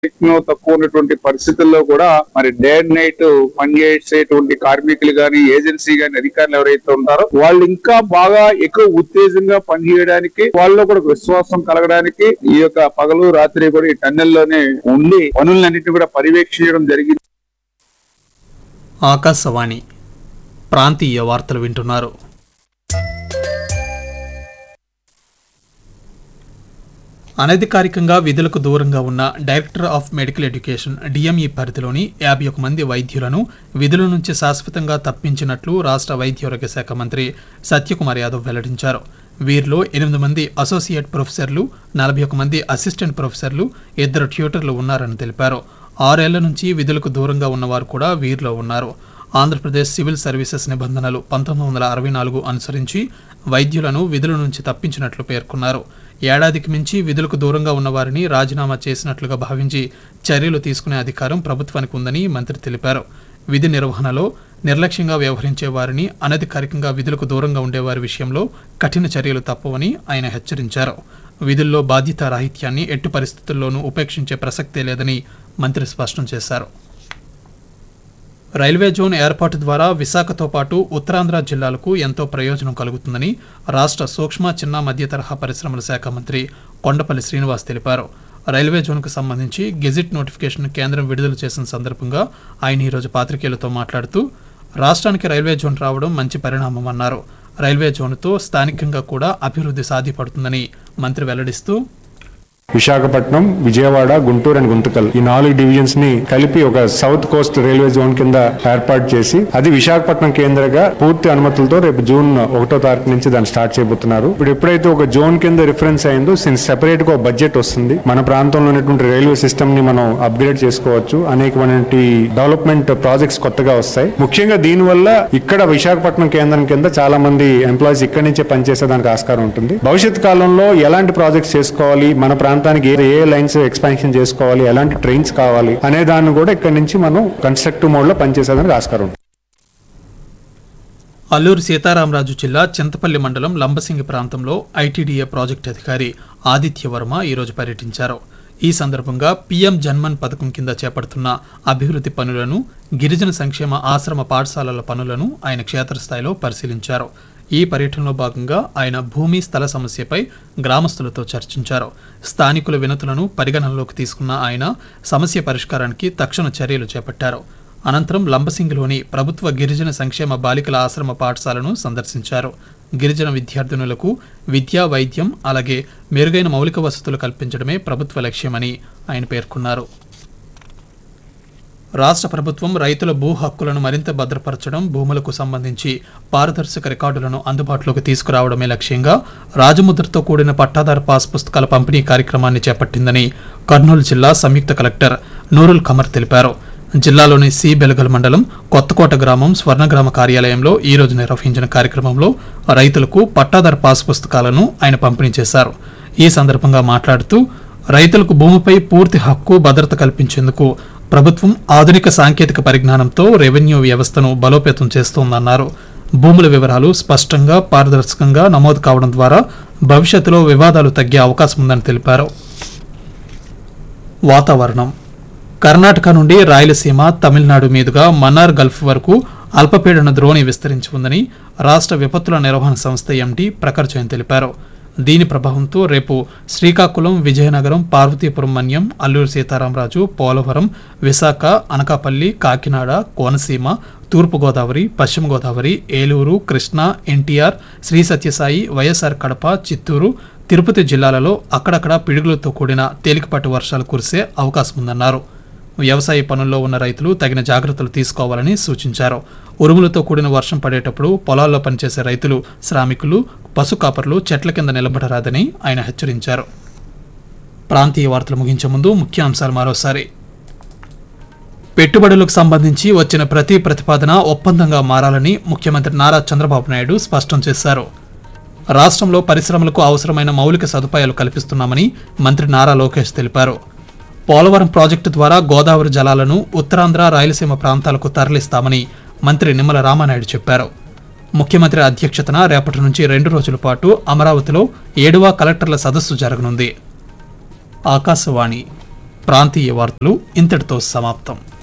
techno తక్కువ ఉన్నటువంటి పరిస్థితుల్లో కూడా మరి డే అండ్ నైట్ పనిచేసేటువంటి కార్మికులు గాని ఏజెన్సీ గాని అధికారులు ఎవరైతే ఉంటారో వాళ్ళు ఇంకా బాగా ఎక్కువ ఉత్తేజంగా పనిచేయడానికి వాళ్ళలో కూడా ఒక విశ్వాసం కలగడానికి ఈ యొక్క పగలు రాత్రి కూడా ఈ టన్నెల్లోనే ఉండి పనులన్నింటినీ కూడా పర్యవేక్షించడం జరిగింది ఆకాశవాణి ప్రాంతీయ వార్తలు వింటున్నారు అనధికారికంగా విధులకు దూరంగా ఉన్న director of medical education DME పరిధిలోని యాభై ఒక మంది వైద్యులను విధుల నుంచి శాశ్వతంగా తప్పించినట్లు రాష్ట్ర వైద్యారోగ్య శాఖ మంత్రి సత్యకుమార్ యాదవ్ వెల్లడించారు వీరిలో ఎనిమిది మంది అసోసియేట్ ప్రొఫెసర్లు నలభై ఒక మంది అసిస్టెంట్ ప్రొఫెసర్లు ఇద్దరు ట్యూటర్లు ఉన్నారని తెలిపారు ఆరేళ్ల నుంచి విధులకు దూరంగా ఉన్నవారు కూడా వీరిలో ఉన్నారు ఆంధ్రప్రదేశ్ సివిల్ సర్వీసెస్ నిబంధనలు పంతొమ్మిది వందల అరవై నాలుగు అనుసరించి వైద్యులను విధుల నుంచి తప్పించినట్లు పేర్కొన్నారు ఏడాదికి మించి విధులకు దూరంగా ఉన్న వారిని రాజీనామా చేసినట్లుగా భావించి చర్యలు తీసుకునే అధికారం ప్రభుత్వానికి ఉందని మంత్రి తెలిపారు విధి నిర్వహణలో నిర్లక్ష్యంగా వ్యవహరించే వారిని అనధికారికంగా విధులకు దూరంగా ఉండేవారి విషయంలో కఠిన చర్యలు తప్పవని ఆయన హెచ్చరించారు విధుల్లో బాధ్యతా రాహిత్యాన్ని ఎట్టి పరిస్థితుల్లోనూ ఉపేక్షించే ప్రసక్తే లేదని మంత్రి స్పష్టం చేశారు రైల్వే జోన్ ఏర్పాటు ద్వారా విశాఖతో పాటు ఉత్తరాంధ్ర జిల్లాలకు ఎంతో ప్రయోజనం కలుగుతుందని రాష్ట్ర సూక్ష్మ చిన్న మధ్య తరహా పరిశ్రమల శాఖ మంత్రి కొండపల్లి శ్రీనివాస్ తెలిపారు రైల్వే జోన్కు సంబంధించి గెజిట్ నోటిఫికేషన్ కేంద్రం విడుదల చేసిన సందర్భంగా ఆయన ఈరోజు పాత్రికేయులతో మాట్లాడుతూ రాష్ట్రానికి రైల్వే జోన్ రావడం మంచి పరిణామమన్నారు రైల్వే జోన్తో స్థానికంగా కూడా అభివృద్ధి సాధ్యపడుతుందని మంత్రి వెల్లడిస్తూ విశాఖపట్నం విజయవాడ గుంటూరు అండ్ గుంతకల్ ఈ నాలుగు డివిజన్స్ ని కలిపి ఒక సౌత్ కోస్ట్ రైల్వే జోన్ కింద ఏర్పాటు చేసి అది విశాఖపట్నం కేంద్రంగా పూర్తి అనుమతులతో రేపు జూన్ ఒకటో తారీఖు నుంచి దాన్ని స్టార్ట్ చేయబోతున్నారు ఇప్పుడు ఎప్పుడైతే ఒక జోన్ కింద రిఫరెన్స్ అయిందో సిన్స్ సెపరేట్ గా ఒక బడ్జెట్ వస్తుంది మన ప్రాంతంలో ఉన్నటువంటి రైల్వే సిస్టమ్ ని మనం అప్గ్రేడ్ చేసుకోవచ్చు అనేకమైనటువంటి డెవలప్మెంట్ ప్రాజెక్ట్స్ కొత్తగా వస్తాయి ముఖ్యంగా దీనివల్ల ఇక్కడ విశాఖపట్నం కేంద్రం కింద చాలా మంది ఎంప్లాయీస్ ఇక్కడి నుంచే పనిచేసేదానికి ఆస్కారం ఉంటుంది భవిష్యత్ కాలంలో ఎలాంటి ప్రాజెక్ట్స్ చేసుకోవాలి మన ప్రాంతానికి ఏ ఏ లైన్స్ ఎక్స్పాన్షన్ చేసుకోవాలి ఎలాంటి ట్రైన్స్ కావాలి అనే దాన్ని కూడా ఇక్కడ నుంచి మనం కన్స్ట్రక్టివ్ మోడ్ లో పనిచేసేదానికి ఆస్కారం ఉంటుంది అల్లూరు సీతారామరాజు జిల్లా చింతపల్లి మండలం లంబసింగి ప్రాంతంలో ఐటీడీఏ ప్రాజెక్టు అధికారి ఆదిత్య వర్మ ఈరోజు పర్యటించారు ఈ సందర్భంగా పీఎం జన్మన్ పథకం కింద చేపడుతున్న అభివృద్ధి పనులను గిరిజన సంక్షేమ ఆశ్రమ పాఠశాలల పనులను ఆయన క్షేత్రస్థాయిలో పరిశీలించారు ఈ పర్యటనలో భాగంగా ఆయన భూమి స్థల సమస్యపై గ్రామస్తులతో చర్చించారు స్థానికుల వినతులను పరిగణనలోకి తీసుకున్న ఆయన సమస్య పరిష్కారానికి తక్షణ చర్యలు చేపట్టారు అనంతరం లంబసింగిలోని ప్రభుత్వ గిరిజన సంక్షేమ బాలికల ఆశ్రమ పాఠశాలను సందర్శించారు గిరిజన విద్యార్థినులకు విద్యా వైద్యం అలాగే మెరుగైన మౌలిక వసతులు కల్పించడమే ప్రభుత్వ లక్ష్యమని ఆయన పేర్కొన్నారు రాష్ట్ర ప్రభుత్వం రైతుల భూ హక్కులను మరింత భద్రపరచడం భూములకు సంబంధించి పారదర్శక రికార్డులను అందుబాటులోకి తీసుకురావడమే లక్ష్యంగా రాజముద్రతో కూడిన పట్టాదారు పాస్ పుస్తకాల పంపిణీ కార్యక్రమాన్ని చేపట్టిందని కర్నూలు జిల్లా సంయుక్త కలెక్టర్ నూరుల్ ఖమర్ తెలిపారు జిల్లాలోని సి బెలగల్ మండలం కొత్తకోట గ్రామం స్వర్ణగ్రామ కార్యాలయంలో ఈ రోజు నిర్వహించిన కార్యక్రమంలో రైతులకు పట్టాదారు పాస్ పుస్తకాలను ఆయన పంపిణీ చేశారు ఈ సందర్భంగా మాట్లాడుతూ రైతులకు భూమిపై పూర్తి హక్కు భద్రత కల్పించేందుకు ప్రభుత్వం ఆధునిక సాంకేతిక పరిజ్ఞానంతో రెవెన్యూ వ్యవస్థను బలోపేతం చేస్తోందన్నారు భూముల వివరాలు స్పష్టంగా పారదర్శకంగా నమోదు కావడం ద్వారా భవిష్యత్తులో వివాదాలు తగ్గే అవకాశం ఉందని తెలిపారు వాతావరణం కర్ణాటక నుండి రాయలసీమ తమిళనాడు మీదుగా మన్నార్ గల్ఫ్ వరకు అల్పపీడన ద్రోణి విస్తరించి ఉందని రాష్ట్ర విపత్తుల నిర్వహణ సంస్థ ఎండీ ప్రఖర్ జైన్ తెలిపారు దీని ప్రభావంతో రేపు శ్రీకాకుళం విజయనగరం పార్వతీపురం మన్యం అల్లూరు సీతారామరాజు పోలవరం విశాఖ అనకాపల్లి కాకినాడ కోనసీమ తూర్పుగోదావరి పశ్చిమ గోదావరి ఏలూరు కృష్ణా ఎన్టీఆర్ శ్రీ సత్యసాయి వైఎస్ఆర్ కడప చిత్తూరు తిరుపతి జిల్లాలలో అక్కడక్కడ పిడుగులతో కూడిన తేలికపాటి వర్షాలు కురిసే అవకాశం ఉందన్నారు వ్యవసాయ పనుల్లో ఉన్న రైతులు తగిన జాగ్రత్తలు తీసుకోవాలని సూచించారు ఉరుములతో కూడిన వర్షం పడేటప్పుడు పొలాల్లో పనిచేసే రైతులు శ్రామికులు పశు కాపర్లు చెట్ల కింద నిలబడరాదని ఆయన హెచ్చరించారు ప్రాంతీయ వార్తలు ముగించే ముందు ముఖ్యాంశాలు మరోసారి పెట్టుబడులకు సంబంధించి వచ్చిన ప్రతి ప్రతిపాదన ఒప్పందంగా మారాలని ముఖ్యమంత్రి నారా చంద్రబాబు నాయుడు స్పష్టం చేశారు రాష్ట్రంలో పరిశ్రమలకు అవసరమైన మౌలిక సదుపాయాలు కల్పిస్తున్నామని మంత్రి నారా లోకేష్ తెలిపారు పోలవరం ప్రాజెక్టు ద్వారా గోదావరి జలాలను ఉత్తరాంధ్ర రాయలసీమ ప్రాంతాలకు తరలిస్తామని మంత్రి నిమ్మల రామానాయుడు చెప్పారు ముఖ్యమంత్రి అధ్యక్షతన రేపటి నుంచి రెండు రోజుల పాటు అమరావతిలో ఏడవ కలెక్టర్ల సదస్సు జరగనుంది ఆకాశవాణి ప్రాంతీయ వార్తలు ఇంతటితో సమాప్తం